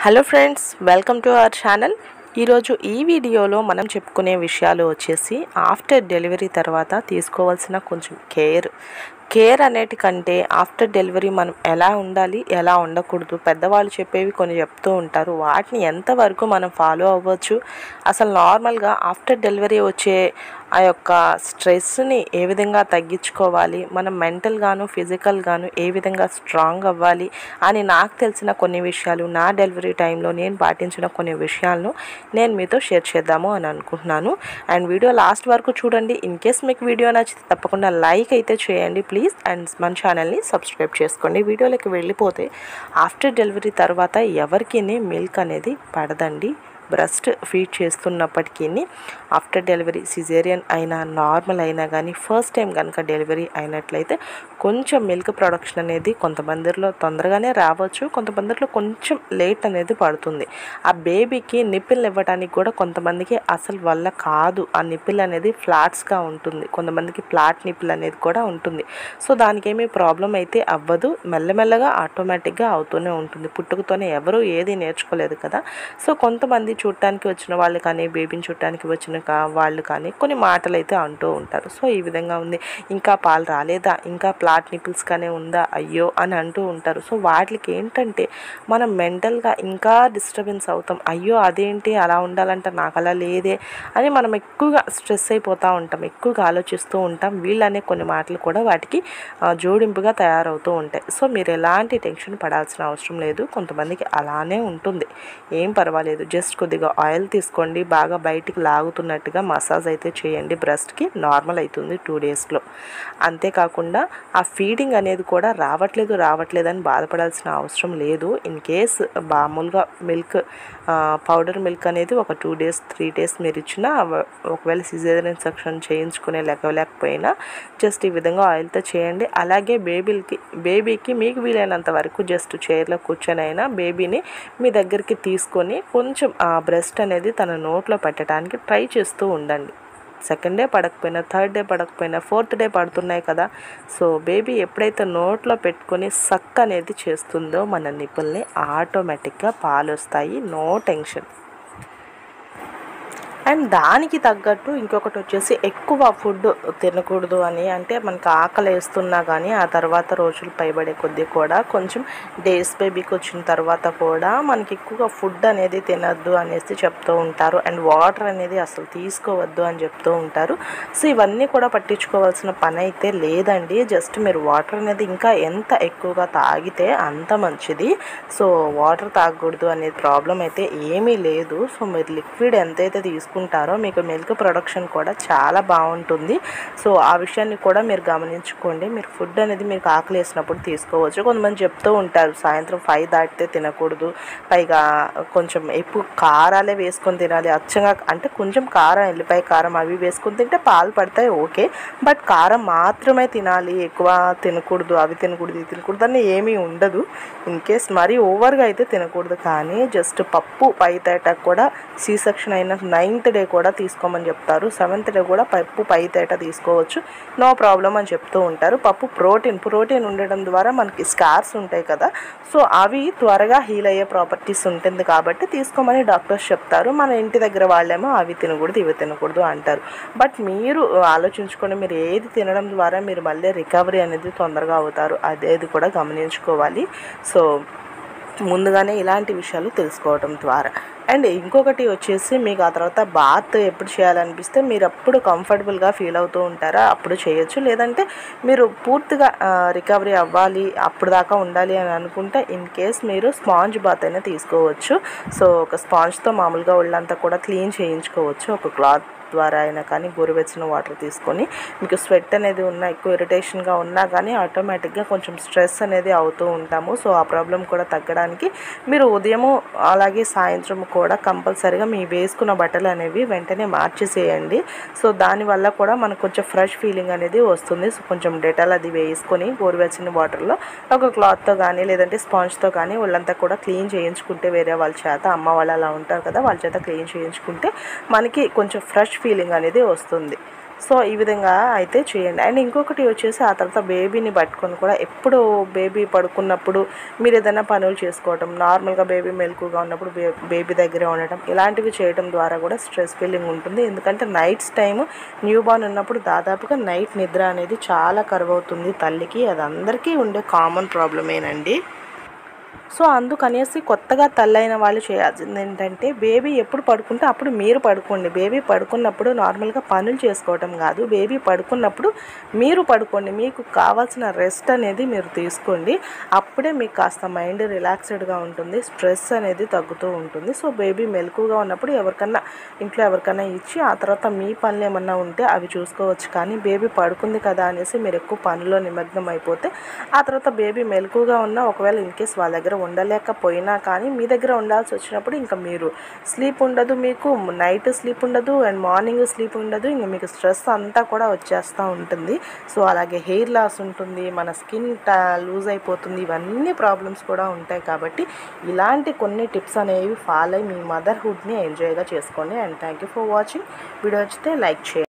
hello friends welcome to our channel ఈరోజు ఈ వీడియోలో మనం చెప్పుకునే విషయాలు వచ్చేసి ఆఫ్టర్ డెలివరీ తర్వాత తీసుకోవాల్సిన కొంచెం కేర్ కేర్ అనేటికంటే ఆఫ్టర్ డెలివరీ మనం ఎలా ఉండాలి ఎలా ఉండకూడదు పెద్దవాళ్ళు చెప్పేవి కొన్ని చెప్తూ ఉంటారు వాటిని ఎంతవరకు మనం ఫాలో అవ్వచ్చు అసలు నార్మల్గా ఆఫ్టర్ డెలివరీ వచ్చే ఆ యొక్క స్ట్రెస్ని ఏ విధంగా తగ్గించుకోవాలి మనం మెంటల్గాను ఫిజికల్గాను ఏ విధంగా స్ట్రాంగ్ అవ్వాలి అని నాకు తెలిసిన కొన్ని విషయాలు నా డెలివరీ టైంలో నేను పాటించిన కొన్ని విషయాలను నేను మీతో షేర్ చేద్దాము అని అనుకుంటున్నాను అండ్ వీడియో లాస్ట్ వరకు చూడండి ఇన్ కేస్ మీకు వీడియో నచ్చితే తప్పకుండా లైక్ అయితే చేయండి ప్లీజ్ అండ్ మన ఛానల్ని సబ్స్క్రైబ్ చేసుకోండి వీడియోలోకి వెళ్ళిపోతే ఆఫ్టర్ డెలివరీ తర్వాత ఎవరికి మిల్క్ అనేది పడదండి బ్రెస్ట్ ఫీడ్ చేస్తున్నప్పటికీ ఆఫ్టర్ డెలివరీ సిజేరియన్ అయినా నార్మల్ అయినా కానీ ఫస్ట్ టైం కనుక డెలివరీ అయినట్లయితే కొంచెం మిల్క్ ప్రొడక్షన్ అనేది కొంతమందిలో తొందరగానే రావచ్చు కొంతమందిలో కొంచెం లేట్ అనేది పడుతుంది ఆ బేబీకి నిప్పిల్ ఇవ్వడానికి కూడా కొంతమందికి అసలు వల్ల కాదు ఆ నిప్పిల్ అనేది ఫ్లాట్స్గా ఉంటుంది కొంతమందికి ఫ్లాట్ నిప్పిల్ అనేది కూడా ఉంటుంది సో దానికి ఏమీ ప్రాబ్లం అయితే అవ్వదు మెల్లమెల్లగా ఆటోమేటిక్గా అవుతూనే ఉంటుంది పుట్టుకతోనే ఎవరు ఏది నేర్చుకోలేదు కదా సో కొంతమంది చూడటానికి వచ్చిన వాళ్ళు కానీ బేబీని చూడటానికి వచ్చిన కా- వాళ్ళు కానీ కొన్ని మాటలు అయితే అంటూ ఉంటారు సో ఈ విధంగా ఉంది ఇంకా పాలు రాలేదా ఇంకా ప్లాట్ నిపిల్స్గానే ఉందా అయ్యో అని అంటూ ఉంటారు సో వాటికి ఏంటంటే మనం మెంటల్గా ఇంకా డిస్టర్బెన్స్ అవుతాం అయ్యో అదేంటి అలా ఉండాలంటే నాకు అలా లేదే అని మనం ఎక్కువగా స్ట్రెస్ అయిపోతూ ఉంటాం ఎక్కువగా ఆలోచిస్తూ ఉంటాం వీళ్ళనే కొన్ని మాటలు కూడా వాటికి ఆ, జోడింపుగా తయారవుతూ ఉంటాయి సో మీరు ఎలాంటి టెన్షన్ పడాల్సిన అవసరం లేదు కొంతమందికి అలానే ఉంటుంది ఏం పర్వాలేదు జస్ట్ కొద్దిగా ఆయిల్ తీసుకోండి బాగా బయటికి లాగుతున్నట్టుగా మసాజ్ అయితే చేయండి బ్రెస్ట్కి నార్మల్ అవుతుంది టూ డేస్లో అంతేకాకుండా ఆ ఫీడింగ్ అనేది కూడా రావట్లేదు రావట్లేదు అని బాధపడాల్సిన అవసరం లేదు ఇన్ కేస్ మామూలుగా మిల్క్ పౌడర్ మిల్క్ అనేది ఒక టూ డేస్ త్రీ డేస్ మీరు ఇచ్చినా అవ- ఒకవేళ సిజేరియన్ సెక్షన్ చేయించుకునే లేకపోయినా జస్ట్ ఈ విధంగా ఆయిల్తో చేయండి అలాగే బేబీలకి బేబీకి మీకు వీలైనంత వరకు జస్ట్ చైర్లో కూర్చొని అయినా బేబీని మీ దగ్గరికి తీసుకొని కొంచెం ఆ బ్రెస్ట్ అనేది తన నోట్లో పెట్టడానికి ట్రై చేస్తూ ఉండండి సెకండ్ డే పడకపోయినా థర్డ్ డే పడకపోయినా ఫోర్త్ డే పడుతున్నాయి కదా సో బేబీ ఎప్పుడైతే నోట్లో పెట్టుకొని సక్ అనేది చేస్తుందో మన నిప్పుల్ని ఆటోమేటిక్గా పాలు వస్తాయి నో టెన్షన్ అండ్ దానికి తగ్గట్టు ఇంకొకటి వచ్చేసి ఎక్కువ ఫుడ్ తినకూడదు అని అంటే మనకి ఆకలి వేస్తున్నా కానీ ఆ తర్వాత రోజులు పైబడే కొద్దీ కూడా కొంచెం డేస్ బేబీకి వచ్చిన తర్వాత కూడా మనకి ఎక్కువగా ఫుడ్ అనేది తినద్దు అనేసి చెప్తూ ఉంటారు అండ్ వాటర్ అనేది అసలు తీసుకోవద్దు అని చెప్తూ ఉంటారు సో ఇవన్నీ కూడా పట్టించుకోవాల్సిన పని అయితే లేదండి జస్ట్ మీరు వాటర్ అనేది ఇంకా ఎంత ఎక్కువగా తాగితే అంత మంచిది సో వాటర్ తాగకూడదు అనే ప్రాబ్లం అయితే ఏమీ లేదు సో మీరు లిక్విడ్ ఎంతైతే తీసుకుంటారో మీకు మిల్క్ ప్రొడక్షన్ కూడా చాలా బాగుంటుంది సో ఆ విషయాన్ని కూడా మీరు గమనించుకోండి మీరు ఫుడ్ అనేది మీకు ఆకలి వేసినప్పుడు తీసుకోవచ్చు కొంతమంది చెప్తూ ఉంటారు సాయంత్రం ఫైవ్ దాటితే తినకూడదు పైగా కొంచెం ఎక్కువ కారాలే వేసుకొని తినాలి అచ్చంగా అంటే కొంచెం కారం ఎల్లిపాయ కారం అవి వేసుకొని తింటే పాలు పడతాయి ఓకే బట్ కారం మాత్రమే తినాలి ఎక్కువ తినకూడదు అవి తినకూడదు ఇవి తినకూడదు అని ఏమీ ఉండదు ఇన్ కేస్ మరీ ఓవర్గా అయితే తినకూడదు కానీ జస్ట్ పప్పు పై తేట కూడా సి సెక్షన్ అయిన నైన్త్ డే కూడా తీసుకోమని చెప్తారు సెవెంత్ డే కూడా పప్పు పై తేట తీసుకోవచ్చు నో ప్రాబ్లం అని చెప్తూ ఉంటారు పప్పు ప్రోటీన్ ప్రోటీన్ ఉండడం ద్వారా మనకి స్కార్స్ ఉంటాయి కదా సో అవి త్వరగా హీల్ అయ్యే ప్రాపర్టీస్ ఉంటుంది కాబట్టి తీసుకోమని డాక్టర్స్ చెప్తారు మన ఇంటి దగ్గర వాళ్ళేమో అవి తినకూడదు ఇవి తినకూడదు అంటారు బట్ మీరు ఆలోచించుకొని మీరు ఏది తినడం ద్వారా మీరు మళ్ళీ రికవరీ అనేది తొందరగా అవుతారు అదేది కూడా గమనించుకోవాలి సో ముందుగానే ఇలాంటి విషయాలు తెలుసుకోవడం ద్వారా అండ్ ఇంకొకటి వచ్చేసి మీకు ఆ తర్వాత బాత్ ఎప్పుడు చేయాలనిపిస్తే మీరు అప్పుడు కంఫర్టబుల్గా ఫీల్ అవుతూ ఉంటారా అప్పుడు చేయొచ్చు లేదంటే మీరు పూర్తిగా రికవరీ అవ్వాలి అప్పుడు దాకా ఉండాలి అని అనుకుంటే ఇన్ కేస్ మీరు స్పాంజ్ బాత్ అయినా తీసుకోవచ్చు సో ఒక స్పాంజ్తో మామూలుగా ఒళ్ళంతా కూడా క్లీన్ చేయించుకోవచ్చు ఒక క్లాత్ ద్వారా అయినా కానీ గోరువెచ్చని వాటర్ తీసుకొని మీకు స్వెట్ అనేది ఉన్నా ఎక్కువ ఇరిటేషన్గా ఉన్నా కానీ ఆటోమేటిక్గా కొంచెం స్ట్రెస్ అనేది అవుతూ ఉంటాము సో ఆ ప్రాబ్లం కూడా తగ్గడానికి మీరు ఉదయము అలాగే సాయంత్రం కూడా కంపల్సరీగా మీ వేసుకున్న బట్టలు అనేవి వెంటనే మార్చేసేయండి సో దానివల్ల కూడా మనకు కొంచెం ఫ్రెష్ ఫీలింగ్ అనేది వస్తుంది సో కొంచెం డెటాల్ అది వేసుకొని గోరువెచ్చని వాటర్లో ఒక క్లాత్తో కానీ లేదంటే స్పాంజ్తో కానీ వాళ్ళంతా కూడా క్లీన్ చేయించుకుంటే వేరే వాళ్ళ చేత అమ్మ వాళ్ళు అలా ఉంటారు కదా వాళ్ళ చేత క్లీన్ చేయించుకుంటే మనకి కొంచెం ఫ్రెష్ ఫీలింగ్ అనేది వస్తుంది సో ఈ విధంగా అయితే చేయండి అండ్ ఇంకొకటి వచ్చేసి ఆ తర్వాత బేబీని పట్టుకొని కూడా ఎప్పుడు బేబీ పడుకున్నప్పుడు మీరు ఏదైనా పనులు చేసుకోవటం నార్మల్గా బేబీ మెలకుగా ఉన్నప్పుడు బే బేబీ దగ్గరే ఉండటం ఇలాంటివి చేయడం ద్వారా కూడా స్ట్రెస్ ఫీలింగ్ ఉంటుంది ఎందుకంటే నైట్స్ టైం న్యూ బార్న్ ఉన్నప్పుడు దాదాపుగా నైట్ నిద్ర అనేది చాలా కరువు అవుతుంది తల్లికి అది అందరికీ ఉండే కామన్ ప్రాబ్లమేనండి సో అందుకనేసి కొత్తగా తల్లైన వాళ్ళు చేయాల్సింది ఏంటంటే బేబీ ఎప్పుడు పడుకుంటే అప్పుడు మీరు పడుకోండి బేబీ పడుకున్నప్పుడు నార్మల్గా పనులు చేసుకోవటం కాదు బేబీ పడుకున్నప్పుడు మీరు పడుకోండి మీకు కావాల్సిన రెస్ట్ అనేది మీరు తీసుకోండి అప్పుడే మీకు కాస్త మైండ్ రిలాక్స్డ్గా ఉంటుంది స్ట్రెస్ అనేది తగ్గుతూ ఉంటుంది సో బేబీ మెలకుగా ఉన్నప్పుడు ఎవరికన్నా ఇంట్లో ఎవరికన్నా ఇచ్చి ఆ తర్వాత మీ పనులు ఏమన్నా ఉంటే అవి చూసుకోవచ్చు కానీ బేబీ పడుకుంది కదా అనేసి మీరు ఎక్కువ పనిలో నిమగ్నం అయిపోతే ఆ తర్వాత బేబీ మెలకుగా ఉన్నా ఒకవేళ ఇన్ కేస్ వాళ్ళ దగ్గర ఉండలేకపోయినా కానీ మీ దగ్గర ఉండాల్సి వచ్చినప్పుడు ఇంకా మీరు స్లీప్ ఉండదు మీకు నైట్ స్లీప్ ఉండదు అండ్ మార్నింగ్ స్లీప్ ఉండదు ఇంకా మీకు స్ట్రెస్ అంతా కూడా వచ్చేస్తూ ఉంటుంది సో అలాగే హెయిర్ లాస్ ఉంటుంది మన స్కిన్ లూజ్ అయిపోతుంది ఇవన్నీ ప్రాబ్లమ్స్ కూడా ఉంటాయి కాబట్టి ఇలాంటి కొన్ని టిప్స్ అనేవి ఫాలో అయ్యి మీ మదర్హుడ్ని ఎంజాయ్గా చేసుకోండి and thank you for watching video వచ్చితే లైక్ చేయండి